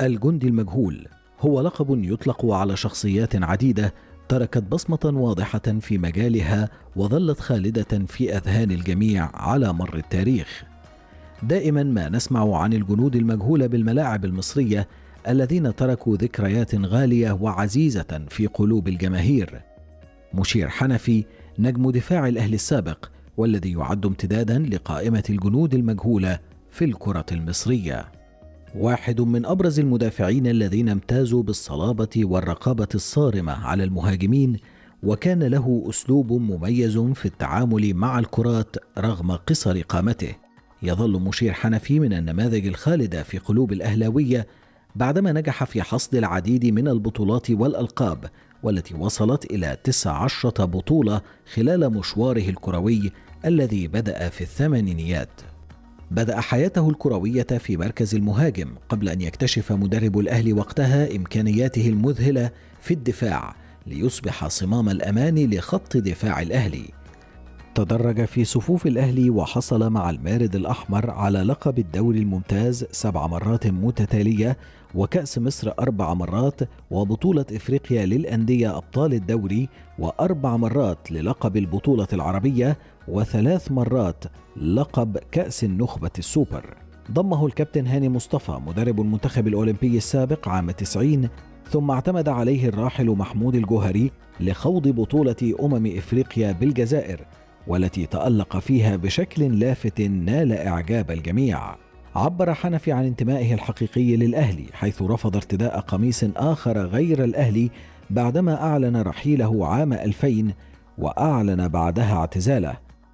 الجندي المجهول هو لقب يطلق على شخصيات عديده تركت بصمه واضحه في مجالها وظلت خالده في اذهان الجميع على مر التاريخ دائما ما نسمع عن الجنود المجهوله بالملاعب المصريه الذين تركوا ذكريات غاليه وعزيزه في قلوب الجماهير مشير حنفي نجم دفاع الاهلي السابق والذي يعد امتدادا لقائمه الجنود المجهوله في الكره المصريه واحد من ابرز المدافعين الذين امتازوا بالصلابه والرقابه الصارمه على المهاجمين وكان له اسلوب مميز في التعامل مع الكرات رغم قصر قامته يظل مشير حنفي من النماذج الخالده في قلوب الاهلاويه بعدما نجح في حصد العديد من البطولات والالقاب والتي وصلت الى 19 بطوله خلال مشواره الكروي الذي بدا في الثمانينيات بدأ حياته الكروية في مركز المهاجم قبل أن يكتشف مدرب الأهلي وقتها إمكانياته المذهلة في الدفاع ليصبح صمام الأمان لخط دفاع الأهلي. تدرج في صفوف الأهلي وحصل مع المارد الأحمر على لقب الدوري الممتاز سبع مرات متتالية وكأس مصر أربع مرات وبطولة إفريقيا للأندية أبطال الدوري وأربع مرات للقب البطولة العربية وثلاث مرات لقب كأس النخبة السوبر ضمه الكابتن هاني مصطفى مدرب المنتخب الأولمبي السابق عام 90 ثم اعتمد عليه الراحل محمود الجوهري لخوض بطولة أمم إفريقيا بالجزائر والتي تألق فيها بشكل لافت نال إعجاب الجميع عبر حنفي عن انتمائه الحقيقي للأهلي حيث رفض ارتداء قميص آخر غير الأهلي بعدما أعلن رحيله عام 2000 وأعلن بعدها اعتزاله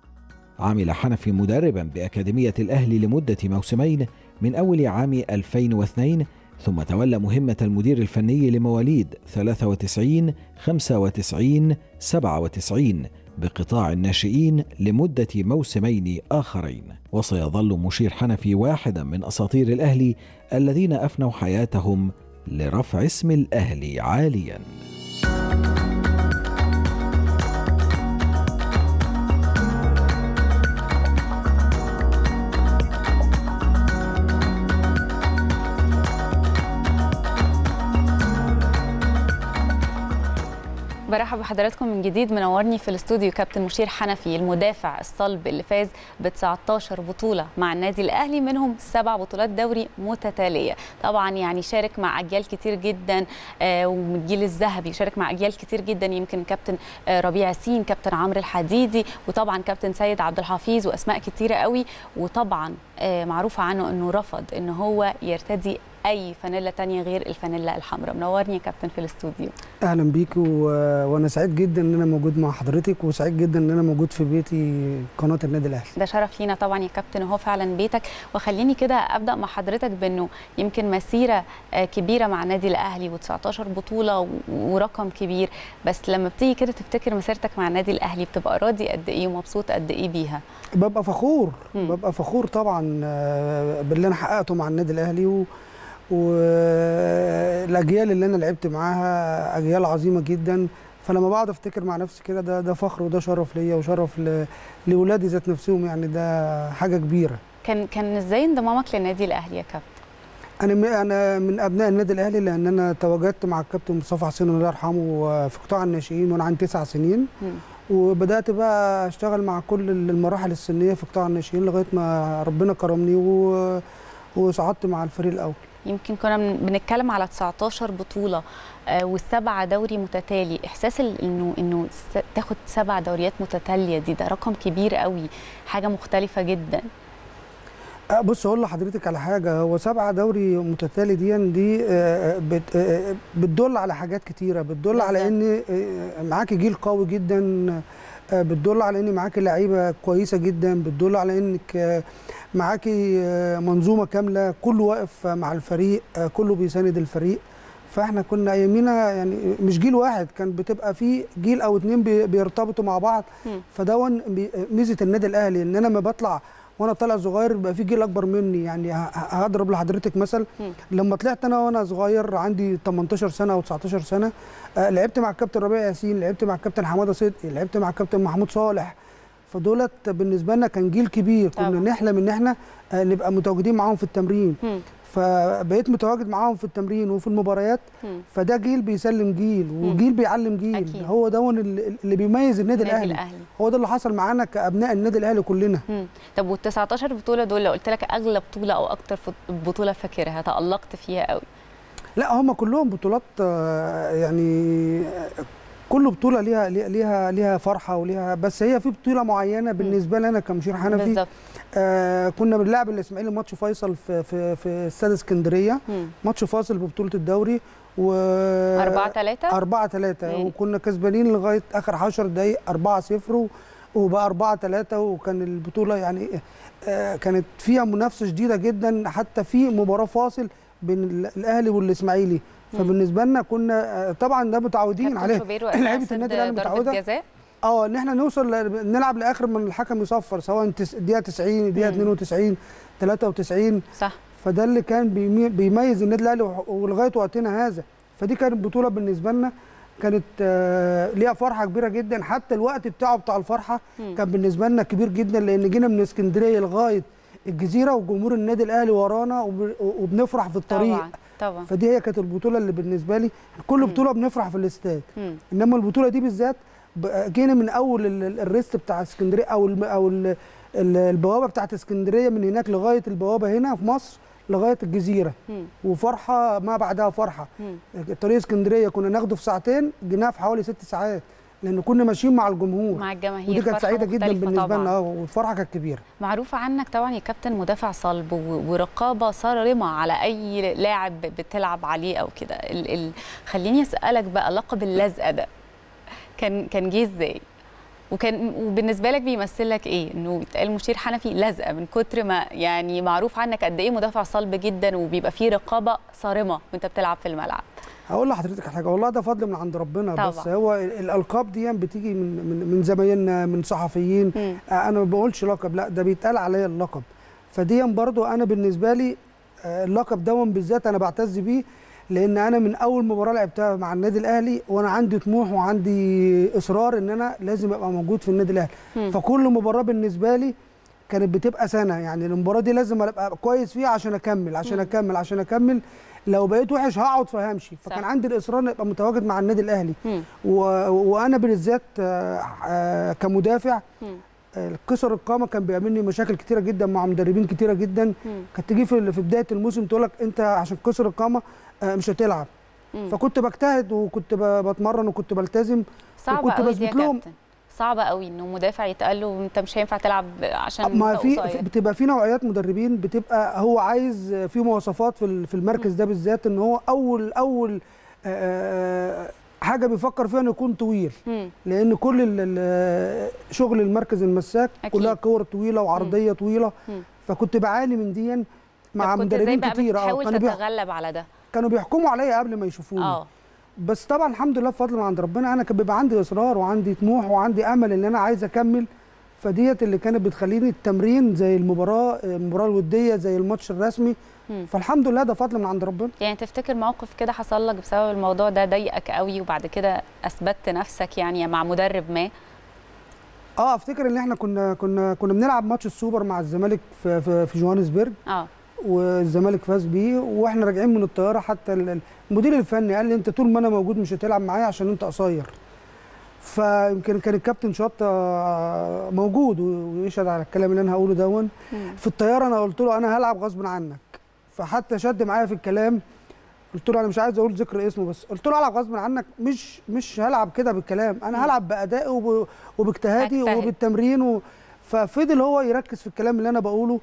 عمل حنفي مدربا بأكاديمية الأهلي لمدة موسمين من أول عام 2002 ثم تولى مهمة المدير الفني لمواليد 93 95 97 بقطاع الناشئين لمدة موسمين آخرين وسيظل مشير حنفي واحدا من أساطير الأهلي الذين أفنوا حياتهم لرفع اسم الأهلي عالياً برحب بحضراتكم من جديد منورني في الاستوديو كابتن مشير حنفي المدافع الصلب اللي فاز ب 19 بطوله مع النادي الاهلي منهم سبع بطولات دوري متتاليه طبعا يعني شارك مع اجيال كتير جدا آه ومن الجيل الذهبي شارك مع اجيال كتير جدا يمكن كابتن آه ربيع ياسين كابتن عمرو الحديدي وطبعا كابتن سيد عبد الحفيظ واسماء كتيره قوي وطبعا آه معروف عنه انه رفض ان هو يرتدي اي فانيلا تانية غير الفانيلا الحمراء منورني يا كابتن في الاستوديو اهلا بيك و... وانا سعيد جدا ان انا موجود مع حضرتك وسعيد جدا ان انا موجود في بيتي قناه النادي الاهلي ده شرف لينا طبعا يا كابتن وهو فعلا بيتك وخليني كده ابدا مع حضرتك بانه يمكن مسيره كبيره مع النادي الاهلي و19 بطوله ورقم كبير بس لما بتيجي كده تفتكر مسيرتك مع النادي الاهلي بتبقى راضي قد ايه ومبسوط قد ايه بيها ببقى فخور م. ببقى فخور طبعا باللي انا حققته مع النادي الاهلي و... والاجيال اللي انا لعبت معاها اجيال عظيمه جدا فلما بقعد افتكر مع نفسي كده ده ده فخر وده شرف ليا وشرف ل... لاولادي ذات نفسهم يعني ده حاجه كبيره كان كان ازاي انضمامك للنادي الاهلي يا كابتن انا م... انا من ابناء النادي الاهلي لان انا تواجدت مع الكابتن مصطفى حسين الله يرحمه في قطاع الناشئين وانا عندي تسع سنين م. وبدات بقى اشتغل مع كل المراحل السنيه في قطاع الناشئين لغايه ما ربنا كرمني و... وصعدت مع الفريق الاول يمكن كنا بنتكلم على 19 بطوله آه والسبعه دوري متتالي احساس انه انه تاخد سبع دوريات متتاليه دي ده رقم كبير قوي حاجه مختلفه جدا بص اقول لحضرتك على حاجه هو سبعه دوري متتالي دي دي بت بتدل على حاجات كتيره بتدل على ان معاكي جيل قوي جدا بتدل على ان معاكي لعيبه كويسه جدا بتدل على انك معاكي منظومه كامله كله واقف مع الفريق كله بيساند الفريق فاحنا كنا ايامينا يعني مش جيل واحد كان بتبقى في جيل او اتنين بيرتبطوا مع بعض فدون ميزه النادي الاهلي ان انا ما بطلع وانا طالع صغير بيبقى في جيل اكبر مني يعني هضرب لحضرتك مثل لما طلعت انا وانا صغير عندي 18 سنه او 19 سنه لعبت مع الكابتن ربيع ياسين لعبت مع الكابتن حماده صدقي لعبت مع الكابتن محمود صالح فدولت بالنسبه لنا كان جيل كبير كنا طبعا. نحلم ان احنا نبقى متواجدين معاهم في التمرين فبقيت متواجد معاهم في التمرين وفي المباريات مم. فده جيل بيسلم جيل وجيل بيعلم جيل أكيد. هو ده اللي اللي بيميز النادي النادي الاهلي الاهلي هو ده اللي حصل معانا كابناء النادي الاهلي كلنا مم. طب وال 19 بطوله دول لو قلت لك اغلى بطوله او اكتر فت- بطوله فاكرها تالقت فيها قوي لا هم كلهم بطولات آه، يعني آه، كل بطوله ليها ليها- ليها ليها فرحه وليها بس هي في بطوله معينه بالنسبه لي انا كمشير حنفي بالظبط آه كنا بنلعب الاسماعيلي ماتش فيصل في في في استاد اسكندريه مم. ماتش فاصل ببطوله الدوري و 4 3 4 3 مم. وكنا كسبانين لغايه اخر 10 دقائق 4 0 وبقى 4 3 وكان البطوله يعني آه كانت فيها منافسه شديده جدا حتى في مباراه فاصل بين ال- الاهلي والاسماعيلي مم. فبالنسبه لنا كنا آه، طبعا ده متعودين عليه لعيبه النادي الاهلي ضربه متعوده جزاء اه ان احنا نوصل ل- نلعب لاخر من الحكم يصفر سواء تس- الدقيقه 90 الدقيقه مم. 92 93 صح فده اللي كان بيمي- بيميز النادي الاهلي وح- ولغايه وقتنا هذا فدي كانت بطوله بالنسبه لنا كانت آه، ليها فرحه كبيره جدا حتى الوقت بتاعه بتاع الفرحه مم. كان بالنسبه لنا كبير جدا لان جينا من اسكندريه لغايه الجزيره وجمهور النادي الاهلي ورانا وب- وبنفرح في الطريق طبعا طبعا فدي هي كانت البطوله اللي بالنسبه لي كل مم. بطوله بنفرح في الاستاد مم. انما البطوله دي بالذات ب- جينا من اول ال- ال- الريست بتاع اسكندريه او الم- او ال- ال- البوابه بتاعت اسكندريه من هناك لغايه البوابه هنا في مصر لغايه الجزيره مم. وفرحه ما بعدها فرحه مم. طريق اسكندريه كنا ناخده في ساعتين جيناه في حوالي ست ساعات لان كنا ماشيين مع الجمهور مع الجماهير ودي كانت فرحة سعيده جدا مختلفة بالنسبه طبعاً. لنا اه والفرحه كانت كبيره معروف عنك طبعا يا كابتن مدافع صلب و- ورقابه صارمه على اي لاعب بتلعب عليه او كده ال ال خليني اسالك بقى لقب اللزقه ده كان كان جه ازاي وكان وبالنسبه لك بيمثل لك ايه انه يتقال مشير حنفي لزقه من كتر ما يعني معروف عنك قد ايه مدافع صلب جدا وبيبقى فيه رقابه صارمه وانت بتلعب في الملعب هقول لحضرتك على حاجه والله ده فضل من عند ربنا طبعاً. بس هو ال- الالقاب دي بتيجي من من, من زمايلنا من صحفيين مم. آه، انا ما بقولش لقب لا ده بيتقال عليا اللقب فدي برضو انا بالنسبه لي آه، اللقب ده بالذات انا بعتز بيه لان انا من اول مباراه لعبتها مع النادي الاهلي وانا عندي طموح وعندي اصرار ان انا لازم ابقى موجود في النادي الاهلي مم. فكل مباراه بالنسبه لي كانت بتبقى سنه يعني المباراه دي لازم ابقى كويس فيها عشان اكمل عشان مم. اكمل عشان اكمل لو بقيت وحش هقعد فهمشي فكان صح. عندي الاصرار ان ابقى متواجد مع النادي الاهلي مم. و... وانا بالذات آه، آه، كمدافع مم. آه، كسر القامه كان بيقابلني مشاكل كتيره جدا مع مدربين كتيره جدا مم. كانت تيجي في في بدايه الموسم تقول لك انت عشان كسر القامه آه، مش هتلعب مم. فكنت بجتهد وكنت ب- بتمرن وكنت بلتزم صعبة وكنت قوي دي يا بثبت لهم- كابتن صعبة قوي انه مدافع يتقال له انت مش هينفع تلعب عشان ما انت في قصير. بتبقى في نوعيات مدربين بتبقى هو عايز في مواصفات في ال- في المركز ده بالذات ان هو اول اول آه، حاجه بيفكر فيها انه يكون طويل مم. لان كل ال- ال- شغل المركز المساك أكيد. كلها كور طويله وعرضيه طويله مم. فكنت بعاني من دي مع طب كنت ازاي مدربين بقى كتير اه بتحاول كانوا بيح- تتغلب على ده كانوا بيحكموا عليا قبل ما يشوفوني اه بس طبعا الحمد لله بفضل من عند ربنا انا كان بيبقى عندي اصرار وعندي طموح وعندي امل ان انا عايز اكمل فديت اللي كانت بتخليني التمرين زي المباراه المباراه الوديه زي الماتش الرسمي مم. فالحمد لله ده فضل من عند ربنا يعني تفتكر موقف كده حصل لك بسبب الموضوع ده ضايقك قوي وبعد كده اثبتت نفسك يعني مع مدرب ما اه افتكر ان احنا كنا كنا كنا بنلعب ماتش السوبر مع الزمالك في في, في جوهانسبرج اه والزمالك فاز بيه واحنا راجعين من الطياره حتى ال- المدير الفني قال لي انت طول ما انا موجود مش هتلعب معايا عشان انت قصير فيمكن كان الكابتن شطه موجود ويشهد على الكلام اللي انا هقوله دون مم. في الطياره انا قلت له انا هلعب غصب عنك فحتى شد معايا في الكلام قلت له انا مش عايز اقول ذكر اسمه بس قلت له هلعب غصب عنك مش مش هلعب كده بالكلام انا مم. هلعب بادائي وب- وباجتهادي هجتهد. وبالتمرين و... ففضل هو يركز في الكلام اللي انا بقوله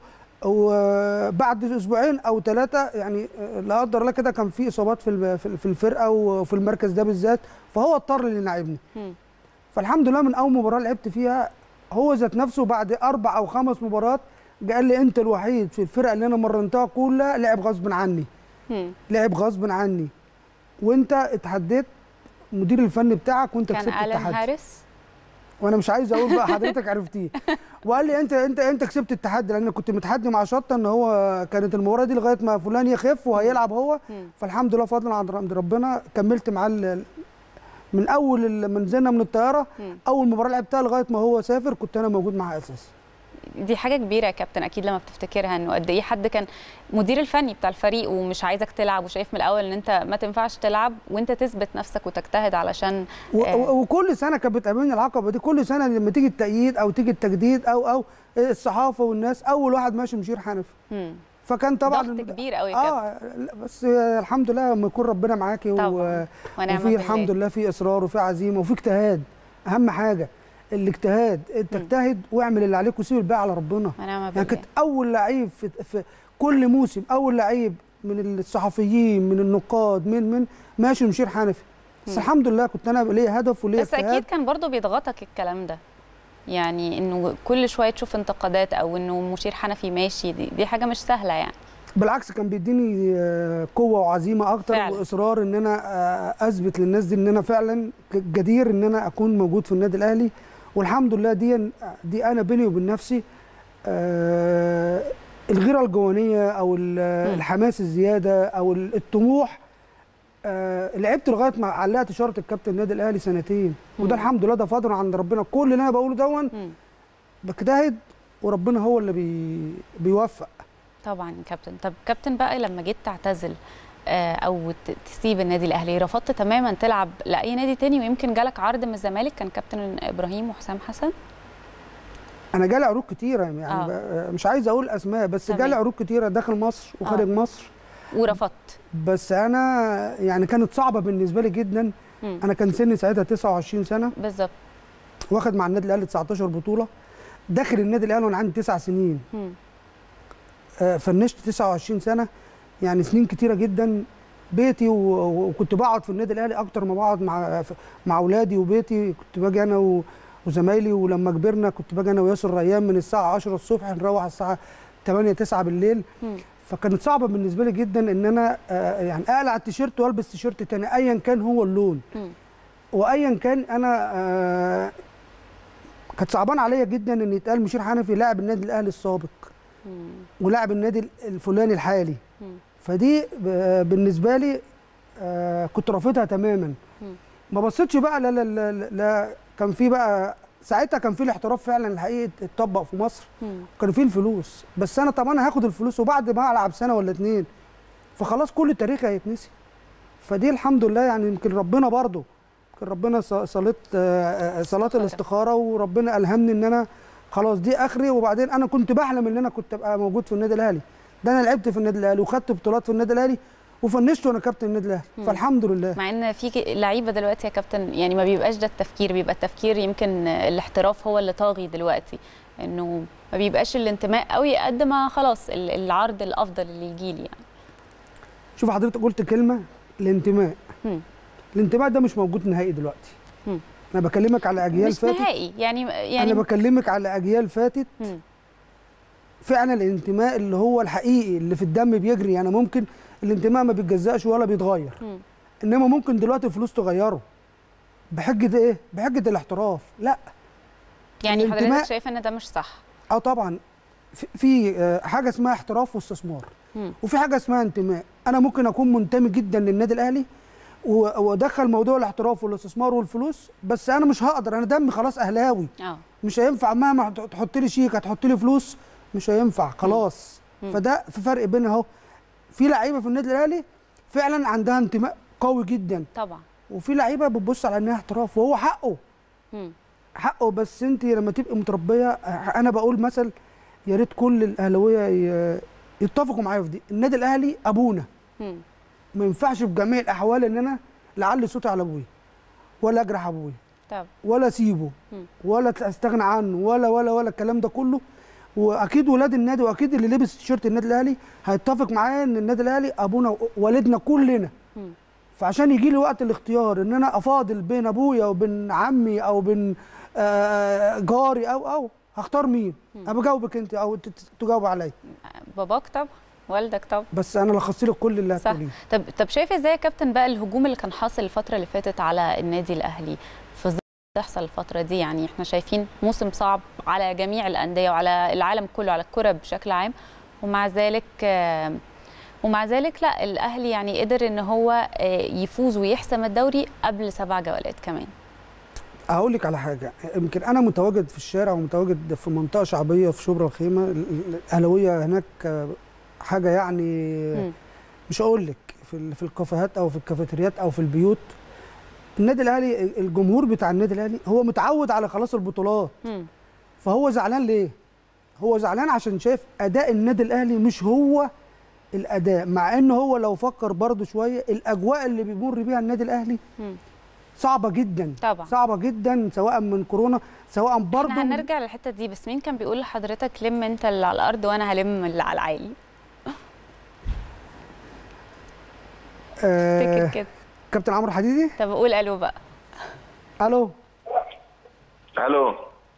وبعد اسبوعين او ثلاثه يعني لا قدر الله كده كان في اصابات في الب- في في الفرقه وفي المركز ده بالذات فهو اضطر اللي يلعبني مم. فالحمد لله من اول مباراه لعبت فيها هو ذات نفسه بعد اربع او خمس مباريات قال لي انت الوحيد في الفرقه اللي انا مرنتها كلها لعب غصب عني مم. لعب غصب عني وانت اتحديت مدير الفني بتاعك وانت كان كسبت الان التحدي هاريس وانا مش عايز اقول بقى حضرتك عرفتيه وقال لي انت انت انت كسبت التحدي لان كنت متحدي مع شطه ان هو كانت المباراه دي لغايه ما فلان يخف وهيلعب هو مم. فالحمد لله فضلا عند عند ربنا كملت معاه ال- من اول ال- ما نزلنا من الطياره مم. اول مباراه لعبتها لغايه ما هو سافر كنت انا موجود معاه اساسي دي حاجه كبيره يا كابتن اكيد لما بتفتكرها انه قد ايه حد كان مدير الفني بتاع الفريق ومش عايزك تلعب وشايف من الاول ان انت ما تنفعش تلعب وانت تثبت نفسك وتجتهد علشان و- آه. و- وكل سنه كانت بتقابلني العقبه دي كل سنه لما تيجي التأييد او تيجي التجديد او او الصحافه والناس اول واحد ماشي مشير حنفي مم. فكان طبعا ضغط كبير قوي يا كابتن اه لا، بس الحمد لله لما يكون ربنا معاكي و... طبعاً. ونعم وفي بالله. الحمد لله في اصرار وفي عزيمه وفي اجتهاد اهم حاجه الاجتهاد انت مم. اجتهد واعمل اللي عليك وسيب الباقي على ربنا ونعم يعني بالله كنت اول لعيب في, في كل موسم اول لعيب من الصحفيين من النقاد من من ماشي مشير حنفي بس مم. الحمد لله كنت انا ليا هدف وليا بس اجتهاد اكيد كان برضو بيضغطك الكلام ده يعني انه كل شويه تشوف انتقادات او انه مشير حنفي ماشي دي, دي حاجه مش سهله يعني بالعكس كان بيديني آه، قوه وعزيمه اكتر فعلا. واصرار ان انا آه، اثبت للناس دي ان انا فعلا ج- جدير ان انا اكون موجود في النادي الاهلي والحمد لله دي دي انا بيني وبين نفسي آه، الغيره الجوانيه او ال- الحماس الزياده او ال- الطموح آه، لعبت لغايه ما علقت شاره الكابتن النادي الاهلي سنتين وده مم. الحمد لله ده فضل عند ربنا كل اللي انا بقوله دون مم. بجتهد وربنا هو اللي بي بيوفق طبعا يا كابتن طب كابتن بقى لما جيت تعتزل آه، او ت- تسيب النادي الاهلي رفضت تماما تلعب لاي نادي تاني ويمكن جالك عرض من الزمالك كان كابتن ابراهيم وحسام حسن انا جالي عروض كتيره يعني آه. آه. مش عايز اقول اسماء بس تمام. جالي عروض كتيره داخل مصر وخارج آه. مصر ورفضت بس انا يعني كانت صعبه بالنسبه لي جدا مم. انا كان سني ساعتها 29 سنه بالظبط واخد مع النادي الاهلي 19 بطوله داخل النادي الاهلي وانا عندي 9 سنين مم. آه، فنشت 29 سنه يعني سنين كتيره جدا بيتي و- و- وكنت بقعد في النادي الاهلي اكتر ما بقعد مع مع اولادي وبيتي كنت باجي انا و- وزمايلي ولما كبرنا كنت باجي انا وياسر ريان من الساعه 10 الصبح نروح الساعه 8 9 بالليل مم. فكانت صعبه بالنسبه لي جدا ان انا آه، يعني اقلع التيشيرت والبس تيشيرت تاني ايا كان هو اللون مم. وايا كان انا آه، كانت صعبان عليا جدا ان يتقال مشير حنفي لاعب النادي الاهلي السابق مم. ولاعب النادي الفلاني الحالي مم. فدي ب- بالنسبه لي آه، كنت رافضها تماما مم. ما بصيتش بقى لا لا لا, لا كان في بقى ساعتها كان في الاحتراف فعلا الحقيقي اتطبق في مصر مم. كان في الفلوس بس انا طب انا هاخد الفلوس وبعد ما العب سنه ولا اتنين فخلاص كل تاريخي هيتنسي فدي الحمد لله يعني يمكن ربنا برضه يمكن ربنا ص- صليت آه، آه، صلاه استخارة. الاستخاره وربنا الهمني ان انا خلاص دي اخري وبعدين انا كنت بحلم ان انا كنت ابقى موجود في النادي الاهلي ده انا لعبت في النادي الاهلي وخدت بطولات في النادي الاهلي وفنشت وانا كابتن النادي الاهلي مم. فالحمد لله مع ان في ك- لعيبه دلوقتي يا كابتن يعني ما بيبقاش ده التفكير بيبقى التفكير يمكن الاحتراف هو اللي طاغي دلوقتي انه ما بيبقاش الانتماء قوي قد ما خلاص ال- العرض الافضل اللي يجي لي يعني شوف حضرتك قلت كلمه الانتماء مم. الانتماء ده مش موجود نهائي دلوقتي مم. انا بكلمك على اجيال مش فاتت نهائي يعني يعني انا بكلمك على اجيال فاتت مم. فعلا الانتماء اللي هو الحقيقي اللي في الدم بيجري يعني ممكن الانتماء ما بيتجزأش ولا بيتغير مم. انما ممكن دلوقتي الفلوس تغيره بحجه ايه بحجه الاحتراف لا يعني الانتماء- حضرتك شايفه ان ده مش صح اه طبعا في- في آه، حاجه اسمها احتراف واستثمار مم. وفي حاجه اسمها انتماء انا ممكن اكون منتمي جدا للنادي الاهلي و- وادخل موضوع الاحتراف والاستثمار والفلوس بس انا مش هقدر انا دمي خلاص اهلاوي اه مش هينفع مهما تحط لي شيك هتحط لي فلوس مش هينفع خلاص مم. فده في فرق بين اهو في لعيبه في النادي الاهلي فعلا عندها انتماء قوي جدا طبعا وفي لعيبه بتبص على انها احتراف وهو حقه مم. حقه بس انت لما تبقي متربيه انا بقول مثل يا ريت كل الاهلاويه ي- يتفقوا معايا في دي النادي الاهلي ابونا مم. ما ينفعش بجميع الاحوال ان انا لعلي صوتي على ابويا ولا اجرح ابويا طب ولا اسيبه مم. ولا استغنى عنه ولا ولا ولا الكلام ده كله واكيد ولاد النادي واكيد اللي لبس تيشيرت النادي الاهلي هيتفق معايا ان النادي الاهلي ابونا والدنا كلنا مم. فعشان يجي لي وقت الاختيار ان انا افاضل بين ابويا وبين عمي او بين آه، جاري او او هختار مين؟ انا بجاوبك انت او ت- ت- تجاوب عليا باباك طب والدك طب بس انا لخصت لك كل اللي صح هتقوليه طب طب شايف ازاي يا كابتن بقى الهجوم اللي كان حاصل الفتره اللي فاتت على النادي الاهلي في ظل تحصل الفتره دي يعني احنا شايفين موسم صعب على جميع الانديه وعلى العالم كله على الكره بشكل عام ومع ذلك آه، ومع ذلك لا الاهلي يعني قدر ان هو آه، يفوز ويحسم الدوري قبل سبع جولات كمان هقول لك على حاجه يمكن انا متواجد في الشارع ومتواجد في منطقه شعبيه في شبرا الخيمه ال- ال- الاهلاويه هناك آه، حاجه يعني مم. مش هقول لك في ال- في الكافيهات او في الكافيتريات او في البيوت النادي الاهلي الجمهور بتاع النادي الاهلي هو متعود على خلاص البطولات مم. فهو زعلان ليه هو زعلان عشان شايف اداء النادي الاهلي مش هو الاداء مع ان هو لو فكر برضه شويه الاجواء اللي بيمر بيها النادي الاهلي مم. صعبه جدا طبعا. صعبه جدا سواء من كورونا سواء برضه احنا هنرجع للحته دي بس مين كان بيقول لحضرتك لم انت اللي على الارض وانا هلم اللي على العالي آه افتكر كده كابتن عمرو حديدي طب قول الو بقى الو الو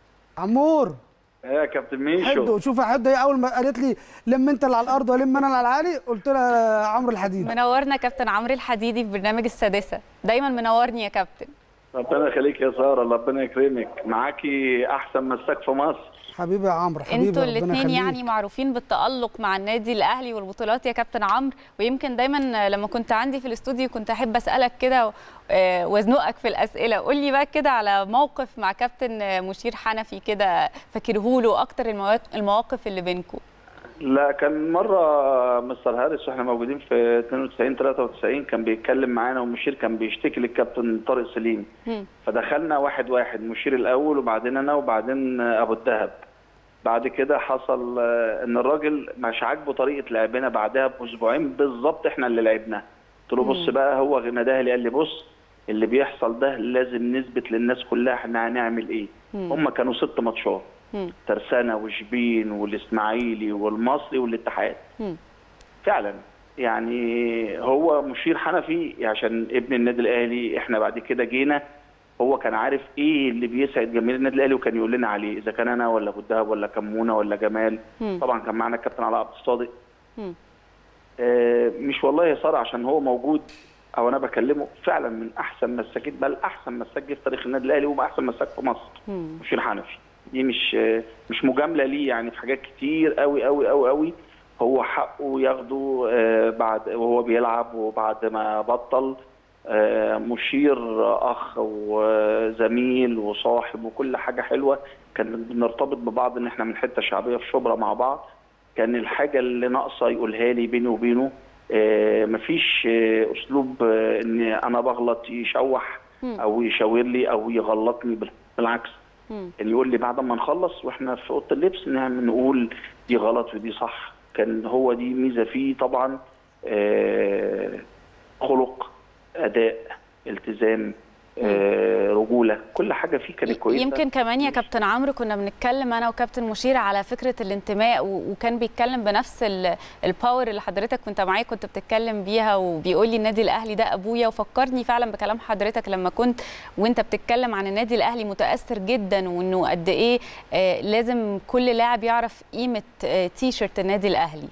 عمور ايه يا كابتن حد ميشو شوف يا حد هي اول ما قالت لي لم انت اللي على الارض ولم انا اللي على العالي قلت لها عمرو الحديدي منورنا كابتن عمرو الحديدي في برنامج السادسه دايما منورني يا كابتن ربنا يخليك يا ساره ربنا يكرمك معاكي احسن مساك في مصر حبيبي يا عمرو حبيبي انتوا ربنا الاثنين يخليك. يعني معروفين بالتألق مع النادي الاهلي والبطولات يا كابتن عمرو ويمكن دايما لما كنت عندي في الاستوديو كنت احب اسالك كده آه، وازنقك في الاسئله قول لي بقى كده على موقف مع كابتن آه، مشير حنفي كده فاكره له اكتر المواق- المواقف اللي بينكم لا كان مره مستر هارس واحنا موجودين في 92 93 كان بيتكلم معانا ومشير كان بيشتكي للكابتن طارق سليم مم. فدخلنا واحد واحد مشير الاول وبعدين انا وبعدين ابو الدهب بعد كده حصل آه، ان الراجل مش عاجبه طريقه لعبنا بعدها باسبوعين بالظبط احنا اللي لعبنا قلت له بص بقى هو نداهلي قال لي بص اللي بيحصل ده لازم نثبت للناس كلها احنا هنعمل ايه هم كانوا ست ماتشات مم. ترسانة وشبين والاسماعيلي والمصري والاتحاد مم. فعلا يعني هو مشير حنفي عشان ابن النادي الاهلي احنا بعد كده جينا هو كان عارف ايه اللي بيسعد جماهير النادي الاهلي وكان يقول لنا عليه اذا كان انا ولا ابو الدهب ولا كمونه ولا جمال مم. طبعا كان معانا الكابتن علاء عبد الصادق مم. آه، مش والله يا ساره عشان هو موجود او انا بكلمه فعلا من احسن مساكين بل احسن مساك جه في تاريخ النادي الاهلي وما احسن مساك في مصر مم. مشير حنفي دي مش آه، مش مجامله ليه يعني في حاجات كتير قوي قوي قوي قوي هو حقه ياخده آه، بعد وهو بيلعب وبعد ما بطل آه، مشير اخ وزميل وصاحب وكل حاجه حلوه كان بنرتبط ببعض ان احنا من حته شعبيه في شبرا مع بعض كان الحاجه اللي ناقصه يقولها لي بيني وبينه آه، مفيش آه، اسلوب آه، ان انا بغلط يشوح مم. او يشاور لي او يغلطني بال- بالعكس مم. اللي يقول لي بعد ما نخلص واحنا في اوضه اللبس نعمل نقول دي غلط ودي صح كان هو دي ميزه فيه طبعا آه، خلق اداء التزام آه، رجوله كل حاجه فيه كانت كويسه يمكن كمان يا كابتن عمرو كنا بنتكلم انا وكابتن مشير على فكره الانتماء و- وكان بيتكلم بنفس ال- الباور اللي حضرتك كنت معايا كنت بتتكلم بيها وبيقول لي النادي الاهلي ده ابويا وفكرني فعلا بكلام حضرتك لما كنت وانت بتتكلم عن النادي الاهلي متاثر جدا وانه قد ايه آه، لازم كل لاعب يعرف قيمه آه، تيشرت النادي الاهلي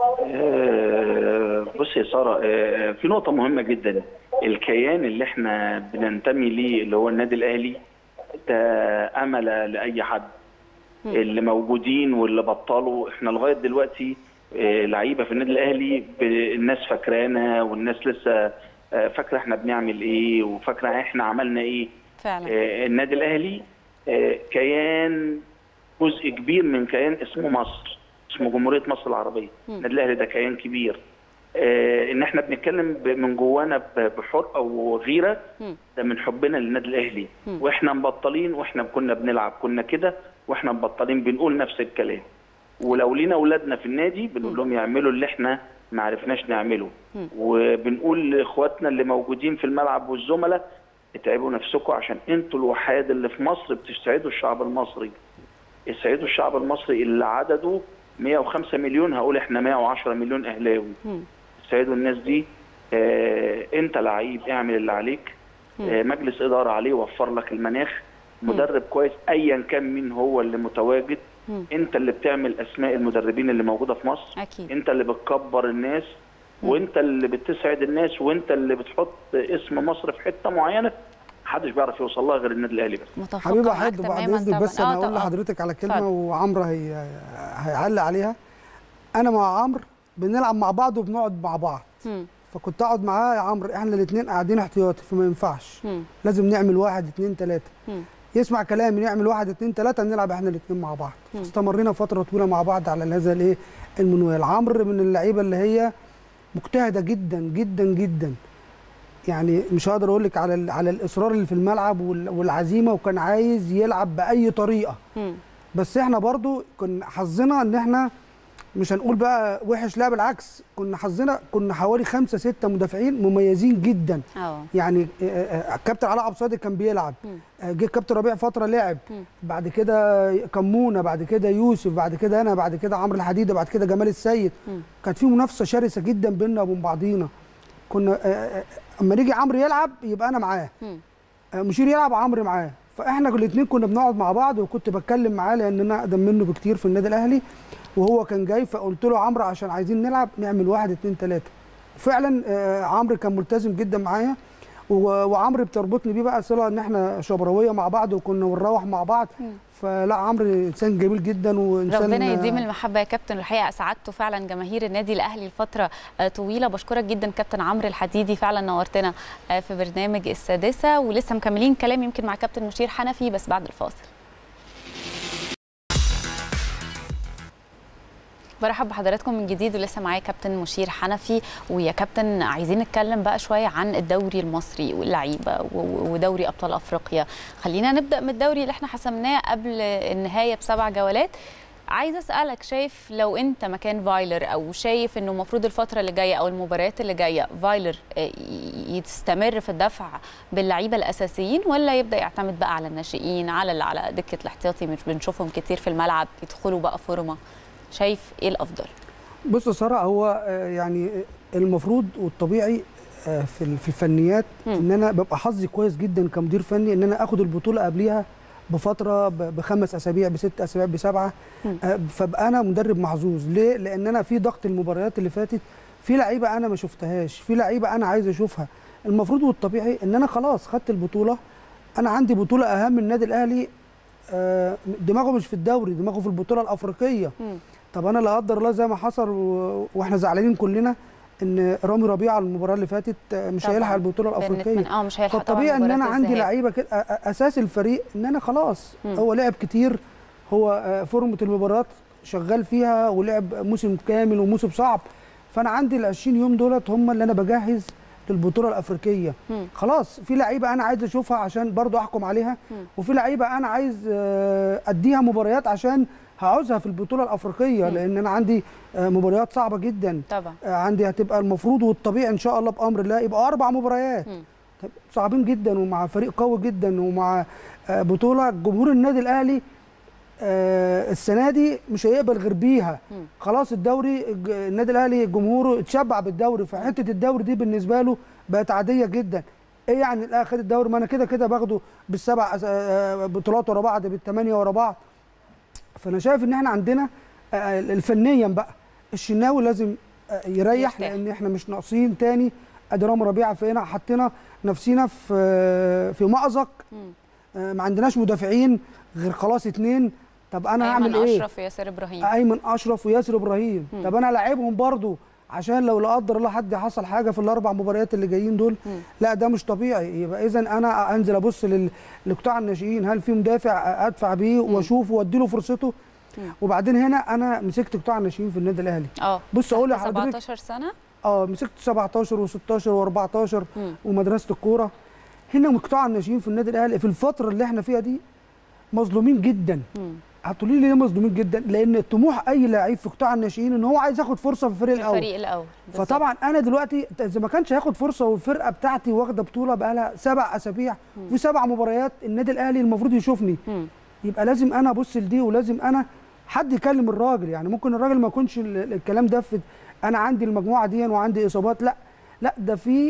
آه، بص يا ساره آه، في نقطه مهمه جدا الكيان اللي احنا بننتمي ليه اللي هو النادي الاهلي ده امل لاي حد اللي موجودين واللي بطلوا احنا لغايه دلوقتي آه، لعيبه في النادي الاهلي ب- الناس فاكرانا والناس لسه آه، فاكره احنا بنعمل ايه وفاكره احنا عملنا ايه فعلا آه، النادي الاهلي آه، كيان جزء كبير من كيان اسمه مصر اسمه جمهوريه مصر العربيه النادي الاهلي ده كيان كبير آه، ان احنا بنتكلم ب- من جوانا ب- بحرقه وغيره مم. ده من حبنا للنادي الاهلي واحنا مبطلين واحنا كنا بنلعب كنا كده واحنا مبطلين بنقول نفس الكلام ولو لينا اولادنا في النادي بنقول لهم يعملوا اللي احنا ما عرفناش نعمله وبنقول لاخواتنا اللي موجودين في الملعب والزملاء اتعبوا نفسكم عشان انتوا الوحيد اللي في مصر بتسعدوا الشعب المصري اسعدوا الشعب المصري اللي عدده 105 مليون هقول احنا 110 مليون اهلاوي مم. سعدوا الناس دي آه انت لعيب اعمل اللي عليك آه مجلس اداره عليه وفر لك المناخ مدرب كويس ايا كان مين هو اللي متواجد مم. انت اللي بتعمل اسماء المدربين اللي موجوده في مصر اكيد انت اللي بتكبر الناس وانت اللي بتسعد الناس وانت اللي بتحط اسم مصر في حته معينه محدش بيعرف يوصل لها غير النادي الاهلي بس متفقه حبيبي معاك حد بعد تماما اذنك طبعا بس انا آه، هقول طبعاً. لحضرتك على كلمه اتفضل. وعمرو هي... هيعلق عليها انا مع عمرو بنلعب مع بعض وبنقعد مع بعض مم. فكنت اقعد معاه يا عمرو احنا الاثنين قاعدين احتياطي فما ينفعش مم. لازم نعمل واحد اتنين تلاته مم. يسمع كلامي نعمل واحد اتنين تلاته نلعب احنا الاثنين مع بعض مم. استمرينا فتره طويله مع بعض على هذا الايه المنوال عمرو من اللعيبه اللي هي مجتهده جدا جدا جدا يعني مش هقدر اقول لك على ال- على الاصرار اللي في الملعب وال- والعزيمه وكان عايز يلعب باي طريقه مم. بس احنا برضو كنا حظنا ان احنا مش هنقول بقى وحش لا بالعكس كنا حظنا كنا حوالي خمسة ستة مدافعين مميزين جدا اه يعني آه، آه، الكابتن علاء عبد الصادق كان بيلعب مم. آه، جه الكابتن ربيع فتره لعب مم. بعد كده كمونه بعد كده يوسف بعد كده انا بعد كده عمرو الحديده بعد كده جمال السيد مم. كانت في منافسه شرسه جدا بيننا وبين بعضينا كنا آه، آه، اما نيجي عمرو يلعب يبقى انا معاه مم. آه، مشير يلعب عمرو معاه فاحنا الاثنين كنا بنقعد مع بعض وكنت بتكلم معاه لان انا اقدم منه بكتير في النادي الاهلي وهو كان جاي فقلت له عمرو عشان عايزين نلعب نعمل واحد اتنين تلاته فعلا آه، عمرو كان ملتزم جدا معايا و- وعمرو بتربطني بيه بقى صله ان احنا شبراويه مع بعض وكنا بنروح مع بعض مم. فلا عمرو انسان جميل جدا وانسان ربنا يديم المحبه يا كابتن الحقيقه اسعدته فعلا جماهير النادي الاهلي لفتره آه، طويله بشكرك جدا كابتن عمرو الحديدي فعلا نورتنا آه، في برنامج السادسه ولسه مكملين كلام يمكن مع كابتن مشير حنفي بس بعد الفاصل برحب بحضراتكم من جديد ولسه معايا كابتن مشير حنفي ويا كابتن عايزين نتكلم بقى شويه عن الدوري المصري واللعيبه و- و- ودوري ابطال افريقيا خلينا نبدا من الدوري اللي احنا حسمناه قبل النهايه بسبع جولات عايزه اسالك شايف لو انت مكان فايلر او شايف انه المفروض الفتره اللي جايه او المباريات اللي جايه فايلر آه، ي- يستمر في الدفع باللعيبه الاساسيين ولا يبدا يعتمد بقى على الناشئين على اللي على دكه الاحتياطي مش بنشوفهم كتير في الملعب يدخلوا بقى فورمه شايف ايه الافضل بص يا ساره هو آه، يعني المفروض والطبيعي آه، في ال- في الفنيات مم. ان انا ببقى حظي كويس جدا كمدير فني ان انا اخد البطوله قبليها بفتره ب- بخمس اسابيع بست اسابيع بسبعه مم. آه، فابقى انا مدرب محظوظ ليه؟ لان انا في ضغط المباريات اللي فاتت في لعيبه انا ما شفتهاش في لعيبه انا عايز اشوفها المفروض والطبيعي ان انا خلاص خدت البطوله انا عندي بطوله اهم من النادي الاهلي آه، دماغه مش في الدوري دماغه في البطوله الافريقيه مم. طب انا لا قدر الله زي ما حصل و... واحنا زعلانين كلنا ان رامي ربيعه المباراه اللي فاتت آه، مش طبعاً. هيلحق البطوله بنتمنى- الافريقيه اه مش هيلحق طبعاً فالطبيعي ان انا مباراة عندي الذهاب. لعيبه كده أ- أ- اساس الفريق ان انا خلاص مم. هو لعب كتير هو آه، فورمه المباراه شغال فيها ولعب موسم كامل وموسم صعب فانا عندي ال 20 يوم دولت هم اللي انا بجهز للبطوله الافريقيه مم. خلاص في لعيبه انا عايز اشوفها عشان برضو احكم عليها مم. وفي لعيبه انا عايز آه، اديها مباريات عشان هعوزها في البطوله الافريقيه مم. لان انا عندي آه، مباريات صعبه جدا طبعا آه، عندي هتبقى المفروض والطبيعي ان شاء الله بامر الله يبقى اربع مباريات مم. طب صعبين جدا ومع فريق قوي جدا ومع آه، بطوله جمهور النادي الاهلي آه، السنه دي مش هيقبل غير بيها مم. خلاص الدوري الج- النادي الاهلي جمهوره اتشبع بالدوري فحته الدوري دي بالنسبه له بقت عاديه جدا ايه يعني الاهلي خد الدوري ما انا كده كده باخده بالسبع أس- آه، بطولات ورا بعض بالثمانيه ورا بعض فانا شايف ان احنا عندنا آه، الفنيا بقى الشناوي لازم آه، يريح يرتاح. لان احنا مش ناقصين تاني ادي رامي ربيعه فينا حطينا نفسينا في آه، في مأزق مم. آه، ما عندناش مدافعين غير خلاص اتنين طب انا ايمن هعمل ايه اشرف وياسر ابراهيم ايمن اشرف وياسر ابراهيم مم. طب انا لاعبهم برضو عشان لو لا قدر الله حد حصل حاجه في الاربع مباريات اللي جايين دول مم. لا ده مش طبيعي يبقى اذا انا انزل ابص لل- لقطاع الناشئين هل في مدافع ادفع بيه واشوفه وادي له فرصته مم. وبعدين هنا انا مسكت قطاع الناشئين في النادي الاهلي اه بص اقول تحت لحضرتك 17 سنه اه مسكت 17 و16 و14 مم. ومدرسه الكوره هنا قطاع الناشئين في النادي الاهلي في الفتره اللي احنا فيها دي مظلومين جدا مم. هتقولي لي ليه مظلومين جدا لان طموح اي لعيب في قطاع الناشئين ان هو عايز ياخد فرصه في الفريق في الاول الفريق الاول بالظبط. فطبعا انا دلوقتي اذا ما كانش هياخد فرصه والفرقه بتاعتي واخده بطوله بقى لها سبع اسابيع وفي سبع مباريات النادي الاهلي المفروض يشوفني مم. يبقى لازم انا ابص لدي ولازم انا حد يكلم الراجل يعني ممكن الراجل ما يكونش ال- ال- الكلام ده في انا عندي المجموعه دي وعندي اصابات لا لا ده في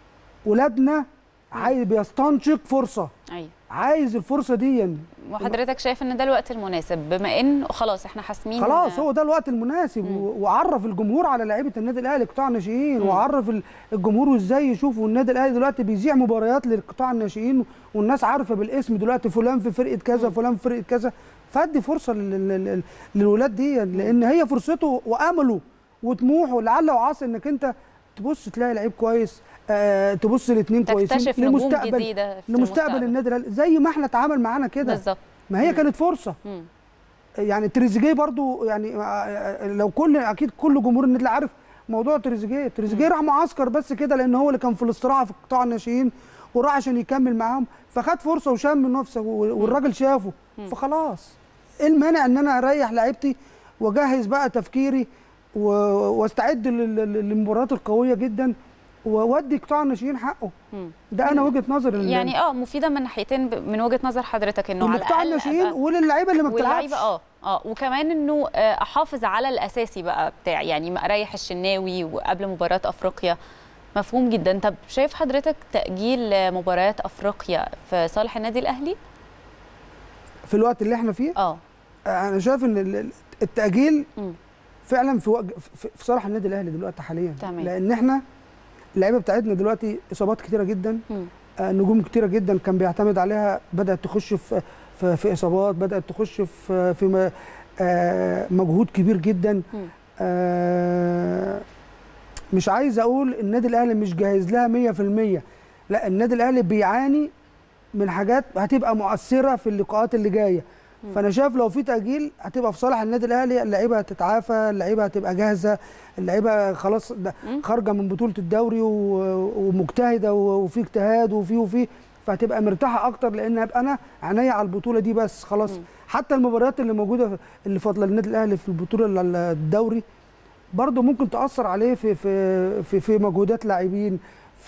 ولادنا عايز بيستنشق فرصه ايوه عايز الفرصه دي يعني وحضرتك شايف ان ده الوقت المناسب بما ان خلاص احنا حاسمين خلاص هو ده الوقت المناسب و- وعرف الجمهور على لعيبه النادي الاهلي قطاع الناشئين مم. وعرف ال- الجمهور ازاي يشوفوا النادي الاهلي دلوقتي بيذيع مباريات للقطاع الناشئين والناس عارفه بالاسم دلوقتي فلان في فرقه كذا فلان في فرقه كذا فادي فرصه لل- لل- لل- للولاد دي لان هي فرصته وامله وطموحه لعل وعسى انك انت تبص تلاقي لعيب كويس آه تبص الاثنين كويسين تكتشف نجوم جديده في لمستقبل المستقبل. النادي الاهلي زي ما احنا اتعامل معانا كده بالظبط ما هي مم. كانت فرصه مم. يعني تريزيجيه برضو يعني آه، لو كل اكيد كل جمهور النادي الأهلي عارف موضوع تريزيجيه تريزيجيه راح معسكر بس كده لان هو اللي كان في الاستراحه في قطاع الناشئين وراح عشان يكمل معاهم فخد فرصه وشام من نفسه و- والراجل شافه فخلاص ايه المانع ان انا اريح لعيبتي واجهز بقى تفكيري و- واستعد لل- لل- للمباريات القويه جدا واودي قطاع الناشئين حقه مم. ده انا وجهه نظري لل- يعني اه مفيده من ناحيتين ب- من وجهه نظر حضرتك انه على لقطاع الاقل الناشئين أبقى- وللعيبه اللي ما بتلعبش واللعيبه اه اه وكمان انه آه، احافظ على الاساسي بقى بتاعي يعني ما اريح الشناوي وقبل مباراه افريقيا مفهوم جدا طب شايف حضرتك تاجيل آه، مباريات افريقيا في صالح النادي الاهلي في الوقت اللي احنا فيه اه انا شايف ان ال- ال- التاجيل مم. فعلا في وج... في في صالح النادي الاهلي دلوقتي حاليا تمام. لان احنا اللعيبه بتاعتنا دلوقتي اصابات كتيره جدا مم. آه، نجوم كتيره جدا كان بيعتمد عليها بدات تخش في في, في اصابات بدات تخش في في م- آه، مجهود كبير جدا مم. آه، مش عايز اقول النادي الاهلي مش جاهز لها 100% لا النادي الاهلي بيعاني من حاجات هتبقى مؤثره في اللقاءات اللي جايه فانا شايف لو في تاجيل هتبقى في صالح النادي الاهلي اللعيبه هتتعافى اللعيبه هتبقى جاهزه اللعيبه خلاص ده مم. خارجه من بطوله الدوري و- ومجتهده و- وفي اجتهاد وفي وفي فهتبقى مرتاحه اكتر لان هبقى انا عينيا على البطوله دي بس خلاص مم. حتى المباريات اللي موجوده في- اللي فاضله للنادي الاهلي في البطوله ال- الدوري برضه ممكن تاثر عليه في في في, في مجهودات لاعبين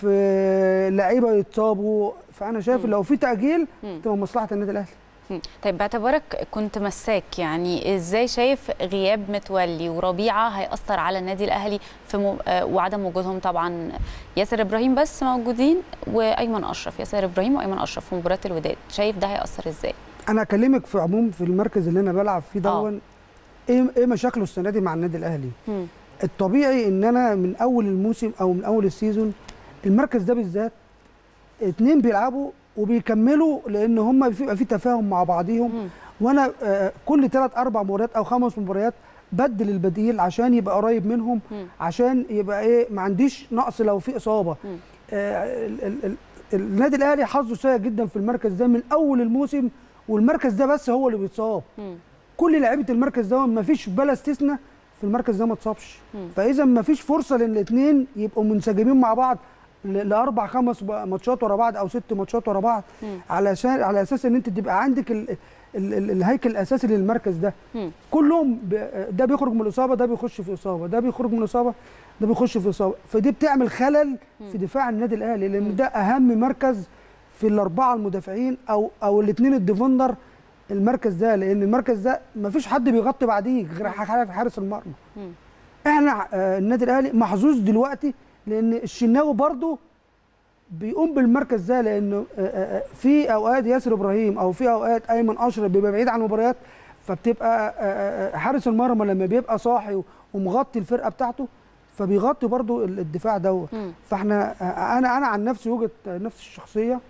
في لعيبه يتصابوا فانا شايف مم. لو في تاجيل مم. تبقى مصلحه النادي الاهلي مم. طيب باعتبارك كنت مساك يعني ازاي شايف غياب متولي وربيعه هيأثر على النادي الاهلي في م... آه، وعدم وجودهم طبعا ياسر ابراهيم بس موجودين وايمن اشرف ياسر ابراهيم وايمن اشرف في مباراه الوداد شايف ده هيأثر ازاي انا اكلمك في عموم في المركز اللي انا بلعب فيه آه. دون ايه ايه مشاكله السنه دي مع النادي الاهلي مم. الطبيعي ان انا من اول الموسم او من اول السيزون المركز ده بالذات اتنين بيلعبوا وبيكملوا لان هم بيبقى في تفاهم مع بعضيهم مم. وانا آه، كل ثلاث اربع مباريات او خمس مباريات بدل البديل عشان يبقى قريب منهم مم. عشان يبقى ايه ما عنديش نقص لو في اصابه مم. آه ال- ال- ال- النادي الاهلي حظه سيء جدا في المركز ده من اول الموسم والمركز ده بس هو اللي بيتصاب مم. كل لعيبه المركز ده ما فيش بلا استثناء في المركز ده ما اتصابش مم. فاذا ما فيش فرصه للاثنين يبقوا منسجمين مع بعض ل- لاربع خمس ب- ماتشات ورا بعض او ست ماتشات ورا بعض مم. علشان على اساس ان انت تبقى عندك ال ال ال الهيكل الاساسي للمركز ده مم. كلهم ب- ده بيخرج من الاصابه ده بيخش في اصابه ده بيخرج من الاصابه ده بيخش في اصابه فدي بتعمل خلل في دفاع النادي الاهلي لان ده اهم مركز في الاربعه المدافعين او او الاثنين الديفندر المركز ده لان المركز ده ما فيش حد بيغطي بعديه غير ح- حارس المرمى مم. احنا آه، النادي الاهلي محظوظ دلوقتي لان الشناوي برضه بيقوم بالمركز ده لانه آه، آه، في اوقات ياسر ابراهيم او في اوقات ايمن اشرف بيبقى بعيد عن المباريات فبتبقى آه، آه، حارس المرمى لما بيبقى صاحي ومغطي الفرقه بتاعته فبيغطي برضه ال- الدفاع دوت مم. فاحنا آه، انا انا عن نفسي وجهه نفسي الشخصيه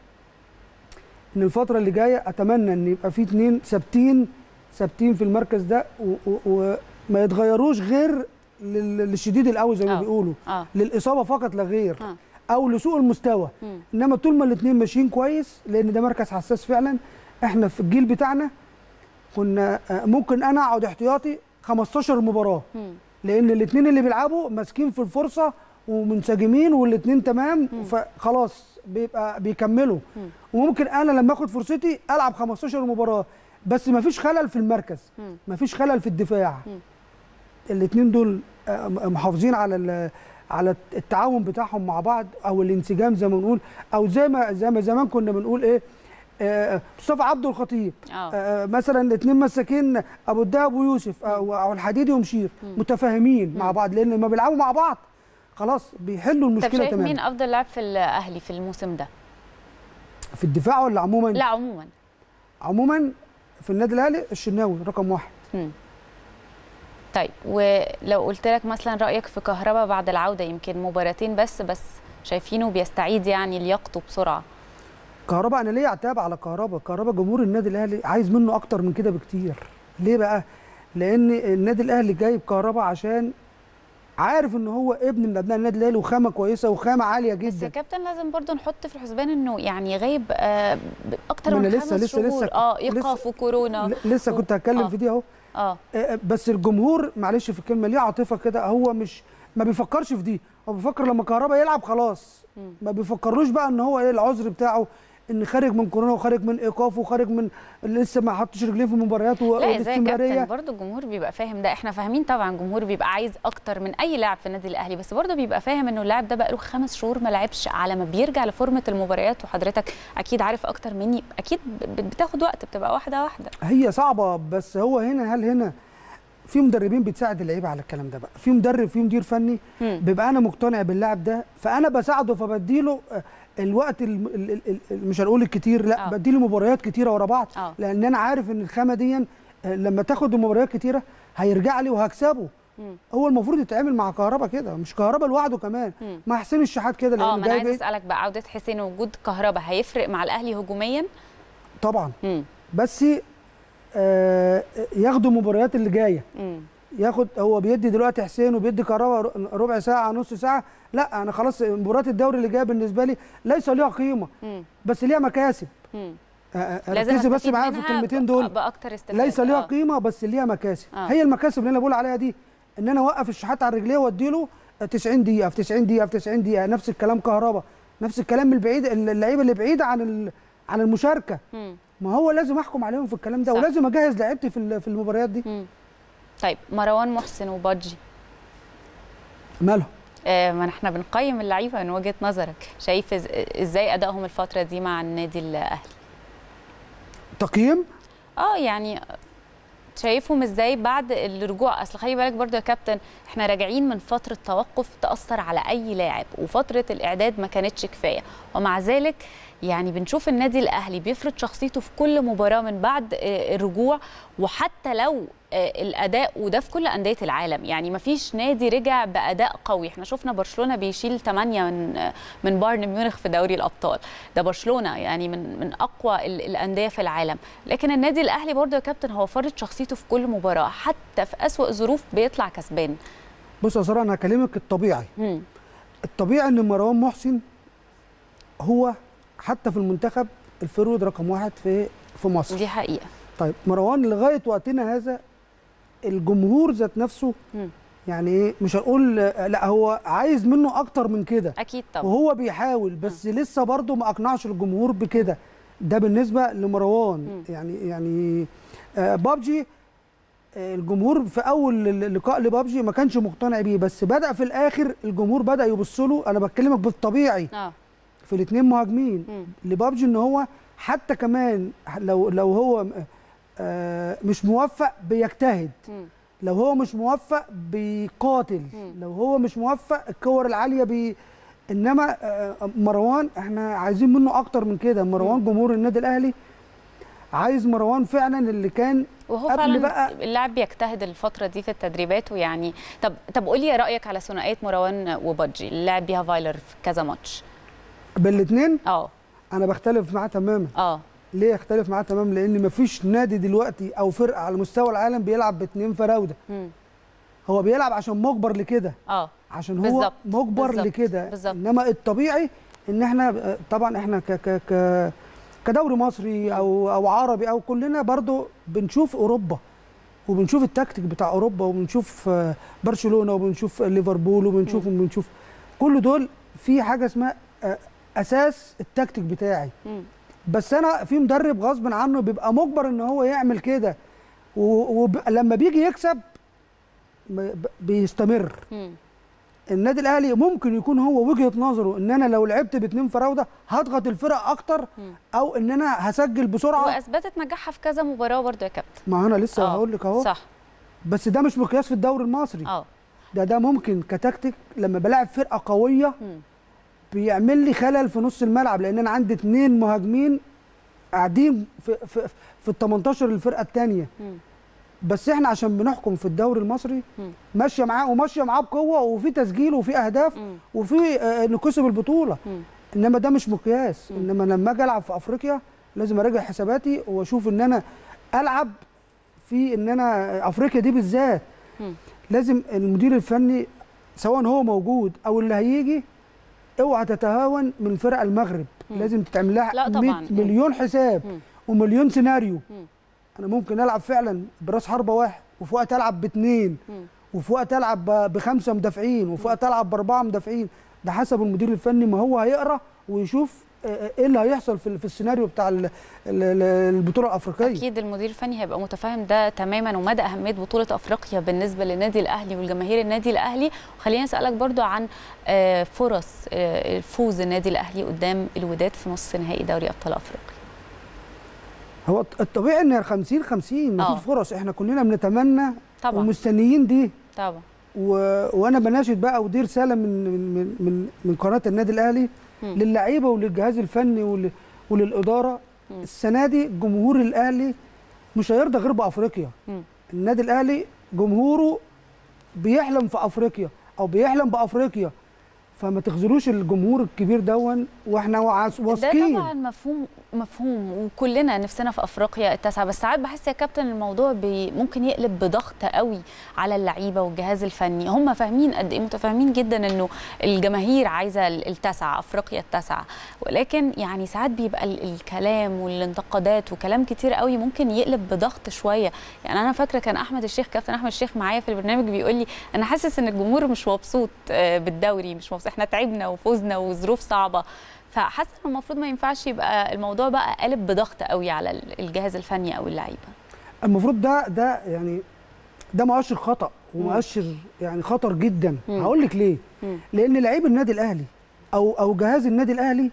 ان الفتره اللي جايه اتمنى ان يبقى في اتنين ثابتين ثابتين في المركز ده و- و- وما يتغيروش غير لل- للشديد القوي زي ما آه. بيقولوا اه للاصابه فقط لا غير آه. او لسوء المستوى مم. انما طول ما الاثنين ماشيين كويس لان ده مركز حساس فعلا احنا في الجيل بتاعنا كنا آه، ممكن انا اقعد احتياطي 15 مباراه مم. لان الاثنين اللي بيلعبوا ماسكين في الفرصه ومنسجمين والاثنين تمام فخلاص بيبقى بيكملوا مم. وممكن انا لما اخد فرصتي العب 15 مباراه بس ما فيش خلل في المركز مم. ما فيش خلل في الدفاع مم. الاثنين دول آه، محافظين على ال- على التعاون بتاعهم مع بعض او الانسجام زي ما بنقول او زي ما زي ما زمان كنا بنقول ايه آه، مصطفى عبده الخطيب اه آه، مثلا اثنين مساكين ابو الدهب ويوسف او او الحديدي ومشير متفاهمين مع بعض لان لما بيلعبوا مع بعض خلاص بيحلوا طب المشكله شايف مين تماما افضل لاعب في الاهلي في الموسم ده في الدفاع ولا عموما لا عموما عموما في النادي الاهلي الشناوي رقم واحد مم. طيب ولو قلت لك مثلا رايك في كهربا بعد العوده يمكن مباراتين بس بس شايفينه بيستعيد يعني لياقته بسرعه كهربا انا ليه عتاب على كهربا كهربا جمهور النادي الاهلي عايز منه اكتر من كده بكتير ليه بقى لان النادي الاهلي جايب كهربا عشان عارف ان هو ابن من ابناء النادي الاهلي وخامه كويسه وخامه عاليه بس يا جدا كابتن لازم برضو نحط في الحسبان انه يعني غايب آه ب- اكتر ما من أنا خمس لسه- لسه- شهور لسه- اه لسه- ايقاف وكورونا ل- لسه كنت هتكلم آه. في دي اهو اه آه، بس الجمهور معلش في الكلمه ليه عاطفه كده هو مش ما بيفكرش في دي هو بيفكر لما كهربا يلعب خلاص مم. ما بيفكرلوش بقى ان هو ايه العذر بتاعه ان خارج من كورونا وخارج من ايقاف وخارج من لسه ما حطش رجليه في المباريات و- لا ازاي يا كابتن والاستمراريه برضه الجمهور بيبقى فاهم ده احنا فاهمين طبعا الجمهور بيبقى عايز اكتر من اي لاعب في النادي الاهلي بس برضه بيبقى فاهم انه اللاعب ده بقى له خمس شهور ما لعبش على ما بيرجع لفورمه المباريات وحضرتك اكيد عارف اكتر مني اكيد ب- بتاخد وقت بتبقى واحده واحده هي صعبه بس هو هنا هل هنا في مدربين بتساعد اللعيبه على الكلام ده بقى في مدرب في مدير فني مم. بيبقى انا مقتنع باللاعب ده فانا بساعده فبديله آه، الوقت ال- ال- ال- ال- مش هنقول الكتير لا آه. بديله مباريات كتيره ورا بعض آه. لان انا عارف ان الخامه دي آه، لما تاخد المباريات كتيره هيرجع لي وهكسبه مم. هو المفروض يتعامل مع كهربا كده مش كهربا لوحده كمان مم. مع حسين الشحات كده اه لانه ما انا جايب عايز إيه؟ اسالك بقى عوده حسين وجود كهربا هيفرق مع الاهلي هجوميا طبعا مم. بس آه ياخدوا المباريات اللي جايه مم. ياخد هو بيدي دلوقتي حسين وبيدي كهربا ربع ساعه نص ساعه لا انا خلاص مباريات الدوري اللي جايه بالنسبه لي ليس ليها قيمه مم. بس ليها مكاسب مم. آه، آه، لازم ركزي بس أستفيد معايا في منها الكلمتين ب- دول باكتر استفاده ليس ليها آه. قيمه بس ليها مكاسب آه. هي المكاسب اللي انا بقول عليها دي ان انا اوقف الشحات على رجليه واديله 90 دقيقه في 90 دقيقه في 90 دقيقه نفس الكلام كهربا نفس الكلام من البعيد اللعيبه اللي بعيده عن ال- عن المشاركه مم. ما هو لازم احكم عليهم في الكلام ده صح. ولازم اجهز لعيبتي في ال- في المباريات دي مم. طيب مروان محسن وبادجي مالهم آه، ما احنا بنقيم اللعيبه من وجهه نظرك شايف إز- ازاي ادائهم الفتره دي مع النادي الاهلي تقييم اه يعني شايفهم ازاي بعد الرجوع اصل خلي بالك برضو يا كابتن احنا راجعين من فتره توقف تاثر على اي لاعب وفتره الاعداد ما كانتش كفايه ومع ذلك يعني بنشوف النادي الاهلي بيفرض شخصيته في كل مباراه من بعد آه، الرجوع وحتى لو آه، الاداء وده في كل انديه العالم يعني ما فيش نادي رجع باداء قوي احنا شفنا برشلونه بيشيل 8 من آه، من بايرن ميونخ في دوري الابطال ده برشلونه يعني من من اقوى ال- الانديه في العالم لكن النادي الاهلي برضه يا كابتن هو فرض شخصيته في كل مباراه حتى في اسوا الظروف بيطلع كسبان بص يا ساره انا هكلمك الطبيعي مم. الطبيعي ان مروان محسن هو حتى في المنتخب الفرود رقم واحد في في مصر دي حقيقه طيب مروان لغايه وقتنا هذا الجمهور ذات نفسه مم. يعني ايه مش هنقول لا هو عايز منه اكتر من كده اكيد طبعا وهو بيحاول بس لسه برضه ما اقنعش الجمهور بكده ده بالنسبه لمروان مم. يعني يعني آه بابجي آه الجمهور في اول ال- لقاء لبابجي ما كانش مقتنع بيه بس بدا في الاخر الجمهور بدا يبص له انا بكلمك بالطبيعي اه في الاثنين مهاجمين مم. لبابجي ان هو حتى كمان لو لو هو آه مش موفق بيجتهد مم. لو هو مش موفق بيقاتل مم. لو هو مش موفق الكور العاليه بي انما آه، مروان احنا عايزين منه اكتر من كده مروان جمهور النادي الاهلي عايز مروان فعلا اللي كان وهو قبل فعلا بقى- اللاعب بيجتهد الفتره دي في التدريبات ويعني طب طب قولي رايك على ثنائيه مروان وبادجي اللي لعب بيها فايلر في كذا ماتش بالاثنين اه انا بختلف معاه تماما اه ليه اختلف معاه تماما لان مفيش نادي دلوقتي او فرقه على مستوى العالم بيلعب باثنين فراوده مم. هو بيلعب عشان مجبر لكده اه عشان هو بالظبط، مجبر بالظبط، لكده بالظبط. انما الطبيعي ان احنا آه، طبعا احنا ك ك ك كدوري مصري او او عربي او كلنا برضو بنشوف اوروبا وبنشوف التكتيك بتاع اوروبا وبنشوف آه، برشلونه وبنشوف ليفربول وبنشوف وبنشوف كل دول في حاجه اسمها آه، اساس التكتيك بتاعي مم. بس انا في مدرب غصب عنه بيبقى مجبر ان هو يعمل كده ولما بيجي يكسب ب- بيستمر مم. النادي الاهلي ممكن يكون هو وجهه نظره ان انا لو لعبت باتنين فراوده هضغط الفرق اكتر مم. او ان انا هسجل بسرعه واثبتت نجاحها في كذا مباراه برضه يا كابتن ما انا لسه آه، هقول لك اهو صح بس ده مش مقياس في الدوري المصري اه ده ده ممكن كتكتيك لما بلاعب فرقه قويه مم. بيعمل لي خلل في نص الملعب لان انا عندي اتنين مهاجمين قاعدين في في في ال 18 الفرقه الثانيه مم. بس احنا عشان بنحكم في الدوري المصري مم. ماشيه معاه وماشيه معاه بقوه وفي تسجيل وفي اهداف مم. وفي آه، انه كسب البطوله مم. انما ده مش مقياس مم. انما لما اجي العب في افريقيا لازم اراجع حساباتي واشوف ان انا العب في ان انا افريقيا دي بالذات مم. لازم المدير الفني سواء هو موجود او اللي هيجي اوعى تتهاون من فرق المغرب مم. لازم تتعمل لها لا 100 طبعاً. مم. مليون حساب مم. ومليون سيناريو مم. انا ممكن العب فعلا براس حربه واحد وفي وقت العب باثنين مم. وفي وقت العب ب- بخمسه مدافعين وفي وقت العب باربعه مدافعين ده حسب المدير الفني ما هو هيقرا ويشوف آه، ايه اللي هيحصل في في السيناريو بتاع ال- ال- البطوله الافريقيه اكيد المدير الفني هيبقى متفاهم ده تماما ومدى اهميه بطوله افريقيا بالنسبه للنادي الاهلي والجماهير النادي الاهلي وخليني اسالك برضو عن آه، فرص آه، فوز النادي الاهلي قدام الوداد في نص نهائي دوري ابطال افريقيا هو الطبيعي ان 50 50 آه. مفيش فرص احنا كلنا بنتمنى طبعا ومستنيين دي طبعا و... وانا بناشد بقى ودي رساله من من من من, من قناه النادي الاهلي مم. للعيبه وللجهاز الفني ول... وللاداره مم. السنه دي جمهور الاهلي مش هيرضى غير بافريقيا مم. النادي الاهلي جمهوره بيحلم في افريقيا او بيحلم بافريقيا فما تخذلوش الجمهور الكبير دون واحنا وعاس- ده واثقين طبعا مفهوم مفهوم وكلنا نفسنا في افريقيا التاسعه بس ساعات بحس يا كابتن الموضوع بي ممكن يقلب بضغط قوي على اللعيبه والجهاز الفني هم فاهمين قد ايه متفاهمين جدا انه الجماهير عايزه التاسعه افريقيا التاسعه ولكن يعني ساعات بيبقى ال- الكلام والانتقادات وكلام كتير قوي ممكن يقلب بضغط شويه يعني انا فاكره كان احمد الشيخ كابتن احمد الشيخ معايا في البرنامج بيقول لي انا حاسس ان الجمهور مش مبسوط آه، بالدوري مش مبسوط احنا تعبنا وفوزنا وظروف صعبه فحاسه ان المفروض ما ينفعش يبقى الموضوع بقى قالب بضغط قوي على ال- الجهاز الفني او اللعيبه المفروض ده ده يعني ده مؤشر خطا ومؤشر يعني خطر جدا مم. هقول لك ليه مم. لان لعيب النادي الاهلي او او جهاز النادي الاهلي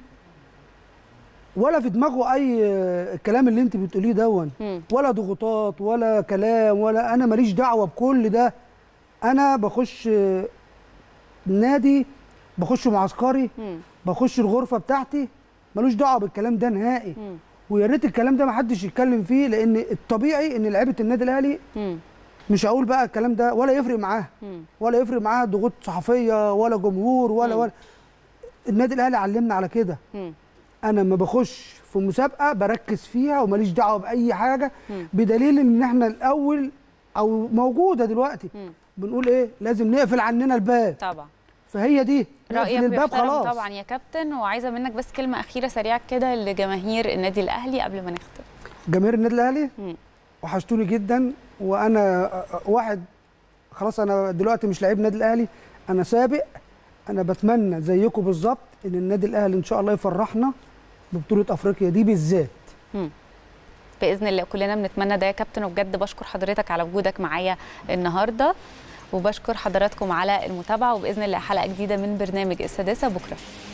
ولا في دماغه اي آه، الكلام اللي انت بتقوليه دون مم. ولا ضغوطات ولا كلام ولا انا ماليش دعوه بكل ده انا بخش آه، نادي بخش معسكري مم. بخش الغرفه بتاعتي ملوش دعوه بالكلام ده نهائي مم. ويا ريت الكلام ده ما حدش يتكلم فيه لان الطبيعي ان لعيبه النادي الاهلي مم. مش هقول بقى الكلام ده ولا يفرق معاه مم. ولا يفرق معاه ضغوط صحفيه ولا جمهور ولا مم. ولا النادي الاهلي علمنا على كده مم. انا لما بخش في مسابقه بركز فيها وماليش دعوه باي حاجه مم. بدليل ان احنا الاول او موجوده دلوقتي مم. بنقول ايه لازم نقفل عننا الباب طبعا فهي دي رايك نقفل الباب بيحترم خلاص طبعا يا كابتن وعايزه منك بس كلمه اخيره سريعه كده لجماهير النادي الاهلي قبل ما نختم جماهير النادي الاهلي مم. وحشتوني جدا وانا واحد خلاص انا دلوقتي مش لعيب النادي الاهلي انا سابق انا بتمنى زيكم بالظبط ان النادي الاهلي ان شاء الله يفرحنا ببطوله افريقيا دي بالذات باذن الله كلنا بنتمنى ده يا كابتن وبجد بشكر حضرتك على وجودك معايا النهارده وبشكر حضراتكم على المتابعه وباذن الله حلقه جديده من برنامج السادسه بكره